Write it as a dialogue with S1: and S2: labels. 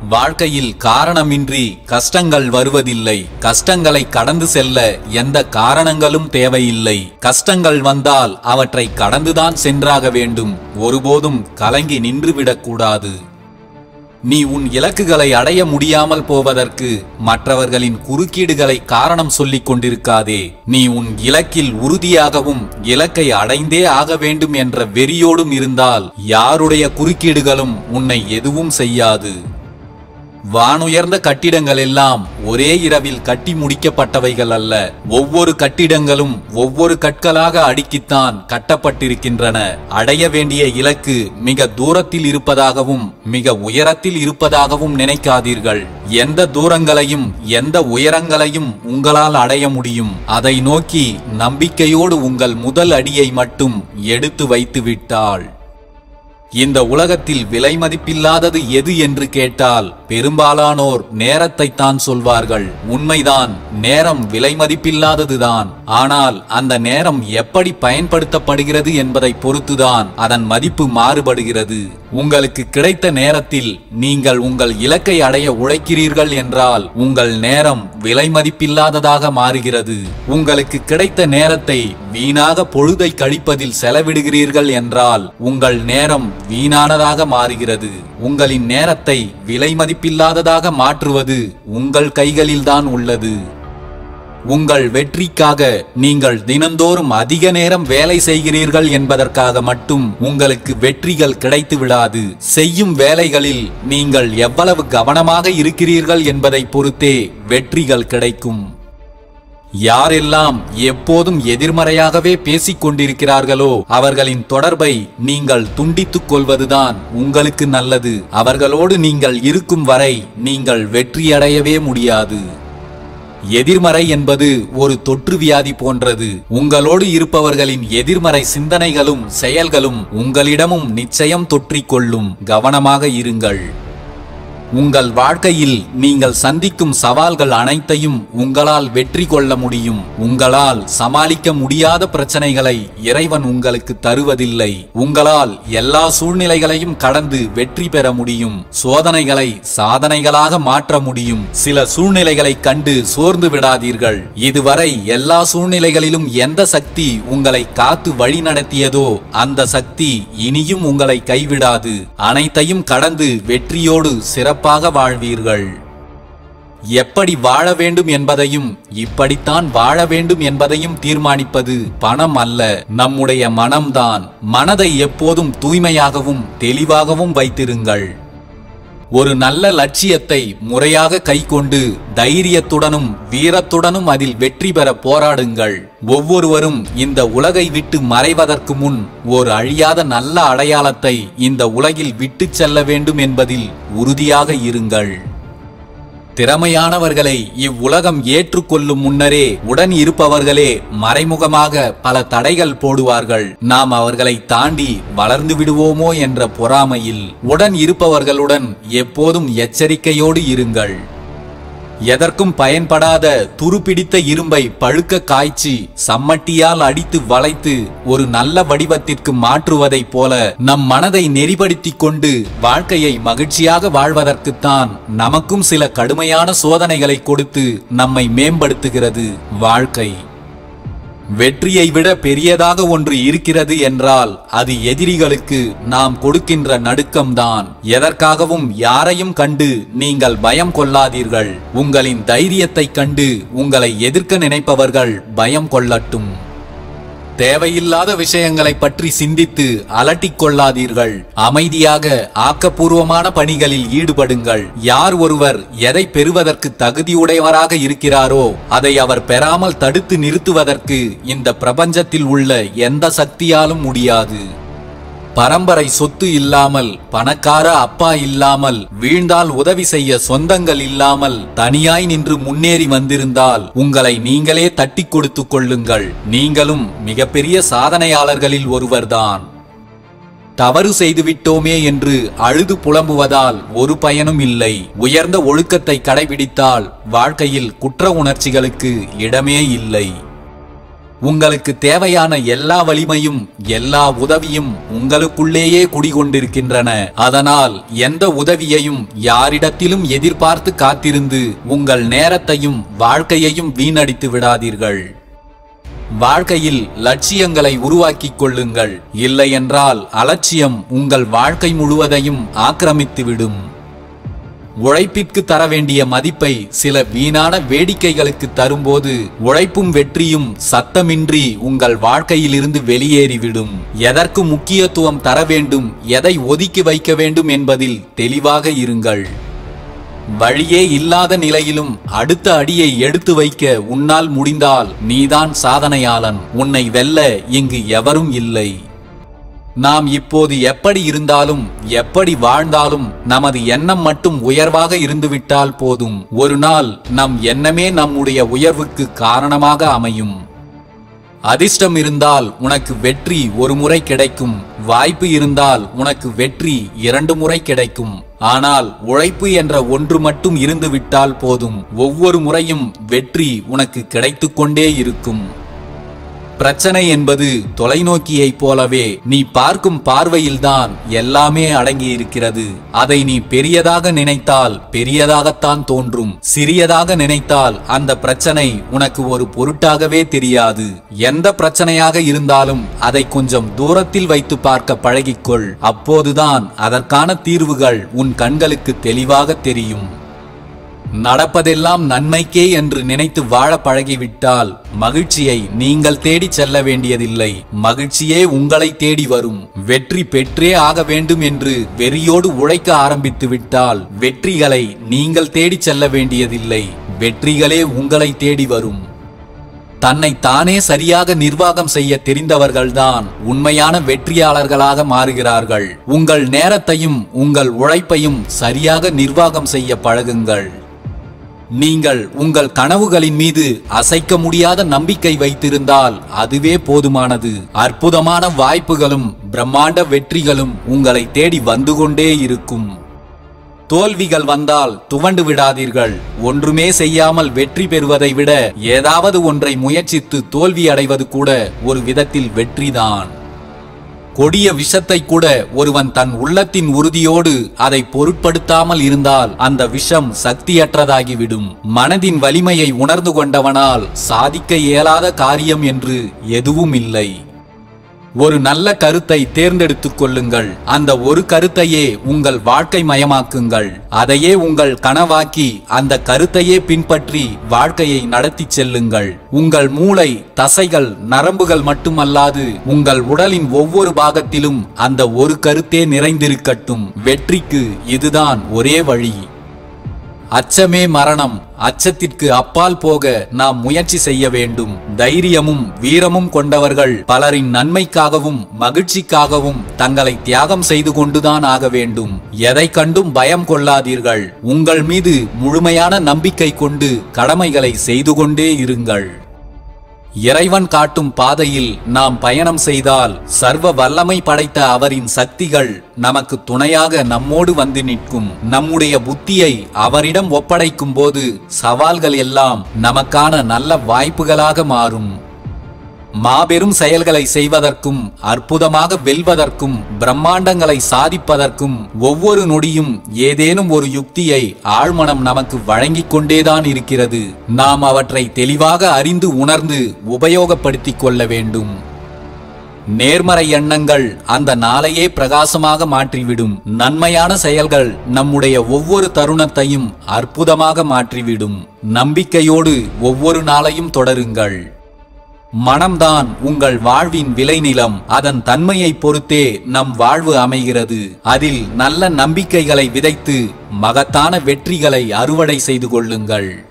S1: வாழ்க்கையில் காரணமின்றி கஷ்டங்கள் வருவதில்லை கஷ்டங்களை கடந்து செல்ல எந்த காரணங்களும் தேவையில்லை கஷ்டங்கள் வந்தால் அவற்றை கடந்துதான் சென்றாக வேண்டும் ஒருபோதும் கலங்கி நின்றுவிடக்கூடாது நீ உன் இலக்குகளை அடைய முடியாமல் போவதற்கு மற்றவர்களின் குறுக்கீடுகளை காரணம் சொல்லிக் கொண்டிருக்காதே நீ உன் இலக்கில் உறுதியாகவும் இலக்கை அடைந்தே ஆக வேண்டும் என்ற வெறியோடும் இருந்தால் யாருடைய குறுக்கீடுகளும் உன்னை எதுவும் செய்யாது வானுயர்ந்த கட்டிடங்கள் எல்லாம் ஒரே இரவில் கட்டி முடிக்கப்பட்டவைகள் அல்ல ஒவ்வொரு கட்டிடங்களும் ஒவ்வொரு கற்களாக அடுக்கித்தான் கட்டப்பட்டிருக்கின்றன அடைய வேண்டிய இலக்கு மிக தூரத்தில் இருப்பதாகவும் மிக உயரத்தில் இருப்பதாகவும் நினைக்காதீர்கள் எந்த தூரங்களையும் எந்த உயரங்களையும் உங்களால் அடைய முடியும் அதை நோக்கி நம்பிக்கையோடு உங்கள் முதல் அடியை மட்டும் எடுத்து வைத்து விட்டாள் இந்த உலகத்தில் விலை மதிப்பில்லாதது எது என்று கேட்டால் பெரும்பாலானோர் நேரத்தை தான் சொல்வார்கள் உண்மைதான் நேரம் விலை மதிப்பில்லாததுதான் ஆனால் அந்த நேரம் எப்படி பயன்படுத்தப்படுகிறது என்பதை பொறுத்துதான் அதன் மதிப்பு மாறுபடுகிறது உங்களுக்கு கிடைத்த நேரத்தில் நீங்கள் உங்கள் இலக்கை அடைய உழைக்கிறீர்கள் என்றால் உங்கள் நேரம் விலை மதிப்பில்லாததாக மாறுகிறது உங்களுக்கு கிடைத்த நேரத்தை வீணாக பொழுதை கழிப்பதில் செலவிடுகிறீர்கள் என்றால் உங்கள் நேரம் வீணானதாக மாறுகிறது உங்களின் நேரத்தை விலை மதிப்பில்லாததாக மாற்றுவது உங்கள் கைகளில்தான் உள்ளது உங்கள் வெற்றிக்காக நீங்கள் தினந்தோறும் அதிக நேரம் வேலை செய்கிறீர்கள் என்பதற்காக மட்டும் உங்களுக்கு வெற்றிகள் கிடைத்து விடாது செய்யும் வேலைகளில் நீங்கள் எவ்வளவு கவனமாக இருக்கிறீர்கள் என்பதை பொறுத்தே வெற்றிகள் கிடைக்கும் யாரெல்லாம் எப்போதும் எதிர்மறையாகவே பேசிக் கொண்டிருக்கிறார்களோ அவர்களின் தொடர்பை நீங்கள் துண்டித்துக் கொள்வதுதான் உங்களுக்கு நல்லது அவர்களோடு நீங்கள் இருக்கும் வரை நீங்கள் வெற்றியடையவே முடியாது எதிர்மறை என்பது ஒரு தொற்று வியாதி போன்றது உங்களோடு இருப்பவர்களின் எதிர்மறை சிந்தனைகளும் செயல்களும் உங்களிடமும் நிச்சயம் தொற்றிக்கொள்ளும் கவனமாக இருங்கள் உங்கள் வாழ்க்கையில் நீங்கள் சந்திக்கும் சவால்கள் அனைத்தையும் உங்களால் வெற்றி கொள்ள முடியும் உங்களால் சமாளிக்க முடியாத பிரச்சனைகளை இறைவன் உங்களுக்கு தருவதில்லை உங்களால் எல்லா சூழ்நிலைகளையும் கடந்து வெற்றி பெற முடியும் சோதனைகளை சாதனைகளாக மாற்ற முடியும் சில சூழ்நிலைகளை கண்டு சோர்ந்து விடாதீர்கள் இதுவரை எல்லா சூழ்நிலைகளிலும் எந்த சக்தி உங்களை காத்து வழி நடத்தியதோ அந்த சக்தி இனியும் உங்களை கைவிடாது அனைத்தையும் கடந்து வெற்றியோடு சிறப்பாக வாழ்வீர்கள் எப்படி வாழ வேண்டும் என்பதையும் இப்படித்தான் வாழ வேண்டும் என்பதையும் தீர்மானிப்பது பணம் அல்ல நம்முடைய மனம்தான் மனதை எப்போதும் தூய்மையாகவும் தெளிவாகவும் வைத்திருங்கள் ஒரு நல்ல லட்சியத்தை முறையாக கைக்கொண்டு தைரியத்துடனும் வீரத்துடனும் அதில் வெற்றி பெற போராடுங்கள் ஒவ்வொருவரும் இந்த உலகை விட்டு மறைவதற்கு முன் ஒரு அழியாத நல்ல அடையாளத்தை இந்த உலகில் விட்டுச் செல்ல வேண்டும் என்பதில் உறுதியாக இருங்கள் திறமையானவர்களை இவ்வுலகம் ஏற்றுக்கொள்ளும் முன்னரே உடன் இருப்பவர்களே மறைமுகமாக பல தடைகள் போடுவார்கள் நாம் அவர்களை தாண்டி வளர்ந்து விடுவோமோ என்ற பொறாமையில் உடன் இருப்பவர்களுடன் எப்போதும் எச்சரிக்கையோடு இருங்கள் எதற்கும் பயன்படாத துருப்பிடித்த இரும்பை பழுக்க காய்ச்சி சம்மட்டியால் அடித்து வளைத்து ஒரு நல்ல வடிவத்திற்கு மாற்றுவதைப் போல நம் மனதை நெறிப்படுத்திக் கொண்டு வாழ்க்கையை மகிழ்ச்சியாக வாழ்வதற்குத்தான் நமக்கும் சில கடுமையான சோதனைகளை கொடுத்து நம்மை மேம்படுத்துகிறது வாழ்க்கை வெற்றியை விட பெரியதாக ஒன்று இருக்கிறது என்றால் அது எதிரிகளுக்கு நாம் கொடுக்கின்ற நடுக்கம்தான் எதற்காகவும் யாரையும் கண்டு நீங்கள் பயம் கொள்ளாதீர்கள் உங்களின் தைரியத்தைக் கண்டு உங்களை எதிர்க்க நினைப்பவர்கள் பயம் கொள்ளட்டும் தேவையில்லாத விஷயங்களை பற்றி சிந்தித்து அலட்டிக் கொள்ளாதீர்கள் அமைதியாக ஆக்கப்பூர்வமான பணிகளில் ஈடுபடுங்கள் யார் ஒருவர் எதை பெறுவதற்கு தகுதியுடையவராக இருக்கிறாரோ அதை அவர் பெறாமல் தடுத்து நிறுத்துவதற்கு இந்த பிரபஞ்சத்தில் உள்ள எந்த சக்தியாலும் முடியாது பரம்பரை சொத்து இல்லாமல் பணக்கார அப்பா இல்லாமல் வீழ்ந்தால் உதவி செய்ய சொந்தங்கள் இல்லாமல் தனியாய் நின்று முன்னேறி வந்திருந்தால் உங்களை நீங்களே தட்டி கொடுத்துக் கொள்ளுங்கள் நீங்களும் மிகப்பெரிய சாதனையாளர்களில் ஒருவர்தான் தவறு செய்துவிட்டோமே என்று அழுது புலம்புவதால் ஒரு பயனும் இல்லை உயர்ந்த ஒழுக்கத்தை கடைபிடித்தால் வாழ்க்கையில் குற்ற உணர்ச்சிகளுக்கு இடமே இல்லை உங்களுக்கு தேவையான எல்லா வலிமையும் எல்லா உதவியும் உங்களுக்குள்ளேயே குடிகொண்டிருக்கின்றன அதனால் எந்த உதவியையும் யாரிடத்திலும் எதிர்பார்த்து காத்திருந்து உங்கள் நேரத்தையும் வாழ்க்கையையும் வீணடித்து விடாதீர்கள் வாழ்க்கையில் லட்சியங்களை உருவாக்கிக் கொள்ளுங்கள் இல்லையென்றால் அலட்சியம் உங்கள் வாழ்க்கை முழுவதையும் ஆக்கிரமித்துவிடும் உழைப்பிற்கு தர வேண்டிய மதிப்பை சில வீணான வேடிக்கைகளுக்கு தரும்போது உழைப்பும் வெற்றியும் சத்தமின்றி உங்கள் வாழ்க்கையிலிருந்து வெளியேறிவிடும் எதற்கு முக்கியத்துவம் தர வேண்டும் எதை ஒதுக்கி வைக்க வேண்டும் என்பதில் தெளிவாக இருங்கள் வழியே இல்லாத நிலையிலும் அடுத்த அடியை எடுத்து வைக்க உன்னால் முடிந்தால் நீதான் சாதனையாளன் உன்னை வெல்ல இங்கு எவரும் இல்லை நாம் இப்போது எப்படி இருந்தாலும் எப்படி வாழ்ந்தாலும் நமது எண்ணம் மட்டும் உயர்வாக இருந்துவிட்டால் போதும் ஒரு நாள் நம் எண்ணமே நம்முடைய உயர்வுக்கு காரணமாக அமையும் அதிர்ஷ்டம் இருந்தால் உனக்கு வெற்றி ஒரு முறை கிடைக்கும் வாய்ப்பு இருந்தால் உனக்கு வெற்றி இரண்டு முறை கிடைக்கும் ஆனால் உழைப்பு என்ற ஒன்று மட்டும் இருந்துவிட்டால் போதும் ஒவ்வொரு முறையும் வெற்றி உனக்கு கிடைத்துக் கொண்டே இருக்கும் பிரச்சனை என்பது தொலைநோக்கியைப் போலவே நீ பார்க்கும் பார்வையில்தான் எல்லாமே அடங்கி இருக்கிறது அதை நீ பெரியதாக நினைத்தால் பெரியதாகத்தான் தோன்றும் சிறியதாக நினைத்தால் அந்த பிரச்சனை உனக்கு ஒரு பொருட்டாகவே தெரியாது எந்த பிரச்சனையாக இருந்தாலும் அதை கொஞ்சம் தூரத்தில் வைத்து பார்க்க பழகிக்கொள் அப்போதுதான் அதற்கான தீர்வுகள் உன் கண்களுக்கு தெளிவாக தெரியும் நடப்பதெல்லாம் நன்மைக்கே என்று நினைத்து வாழ பழகிவிட்டால் மகிழ்ச்சியை நீங்கள் தேடி செல்ல வேண்டியதில்லை மகிழ்ச்சியே உங்களை தேடி வரும் வெற்றி பெற்றே ஆக வேண்டும் என்று வெறியோடு உழைக்க ஆரம்பித்து விட்டால் வெற்றிகளை நீங்கள் தேடி செல்ல வேண்டியதில்லை வெற்றிகளே உங்களை தேடி வரும் தன்னை தானே சரியாக நிர்வாகம் செய்ய தெரிந்தவர்கள்தான் உண்மையான வெற்றியாளர்களாக மாறுகிறார்கள் உங்கள் நேரத்தையும் உங்கள் உழைப்பையும் சரியாக நிர்வாகம் செய்ய பழகுங்கள் நீங்கள் உங்கள் கனவுகளின் மீது அசைக்க முடியாத நம்பிக்கை வைத்திருந்தால் அதுவே போதுமானது அற்புதமான வாய்ப்புகளும் பிரம்மாண்ட வெற்றிகளும் உங்களை தேடி வந்து கொண்டே இருக்கும் தோல்விகள் வந்தால் துவண்டு விடாதீர்கள் ஒன்றுமே செய்யாமல் வெற்றி பெறுவதை விட ஏதாவது ஒன்றை முயற்சித்து தோல்வி அடைவது கூட ஒரு விதத்தில் வெற்றிதான் கொடிய விஷத்தை கூட ஒருவன் தன் உள்ளத்தின் உறுதியோடு அதை பொருட்படுத்தாமல் இருந்தால் அந்த விஷம் சக்தியற்றதாகிவிடும் மனதின் வலிமையை உணர்ந்து கொண்டவனால் சாதிக்க இயலாத காரியம் என்று எதுவும் இல்லை ஒரு நல்ல கருத்தை தேர்ந்தெடுத்துக் கொள்ளுங்கள் அந்த ஒரு கருத்தையே உங்கள் வாழ்க்கை மயமாக்குங்கள் அதையே உங்கள் கனவாக்கி அந்த கருத்தையே பின்பற்றி வாழ்க்கையை நடத்தி செல்லுங்கள் உங்கள் மூளை தசைகள் நரம்புகள் மட்டுமல்லாது உங்கள் உடலின் ஒவ்வொரு பாகத்திலும் அந்த ஒரு கருத்தே நிறைந்திருக்கட்டும் வெற்றிக்கு இதுதான் ஒரே வழி அச்சமே மரணம் அச்சத்திற்கு அப்பால் போக நாம் முயற்சி செய்ய வேண்டும் தைரியமும் வீரமும் கொண்டவர்கள் பலரின் நன்மைக்காகவும் மகிழ்ச்சிக்காகவும் தங்களை தியாகம் செய்து கொண்டுதான் ஆக வேண்டும் எதை கண்டும் பயம் கொள்ளாதீர்கள் உங்கள் மீது முழுமையான நம்பிக்கை கொண்டு கடமைகளை செய்து கொண்டே இருங்கள் இறைவன் காட்டும் பாதையில் நாம் பயணம் செய்தால் சர்வ வல்லமை படைத்த அவரின் சக்திகள் நமக்கு துணையாக நம்மோடு வந்து நிற்கும் நம்முடைய புத்தியை அவரிடம் ஒப்படைக்கும் போது சவால்கள் எல்லாம் நமக்கான நல்ல வாய்ப்புகளாக மாறும் மாபெரும் செயல்களை செய்வதற்கும் அற்புதமாக வெல்வதற்கும் பிரம்மாண்டங்களை சாதிப்பதற்கும் ஒவ்வொரு நொடியும் ஏதேனும் ஒரு யுக்தியை ஆழ்மனம் நமக்கு வழங்கிக் கொண்டேதான் இருக்கிறது நாம் அவற்றை தெளிவாக அறிந்து உணர்ந்து உபயோகப்படுத்திக் கொள்ள வேண்டும் நேர்மறை எண்ணங்கள் அந்த நாளையே பிரகாசமாக மாற்றிவிடும் நன்மையான செயல்கள் நம்முடைய ஒவ்வொரு தருணத்தையும் அற்புதமாக மாற்றிவிடும் நம்பிக்கையோடு ஒவ்வொரு நாளையும் தொடருங்கள் மனம்தான் உங்கள் வாழ்வின் விளைநிலம் அதன் தன்மையை பொறுத்தே நம் வாழ்வு அமைகிறது அதில் நல்ல நம்பிக்கைகளை விதைத்து மகத்தான வெற்றிகளை அறுவடை செய்து கொள்ளுங்கள்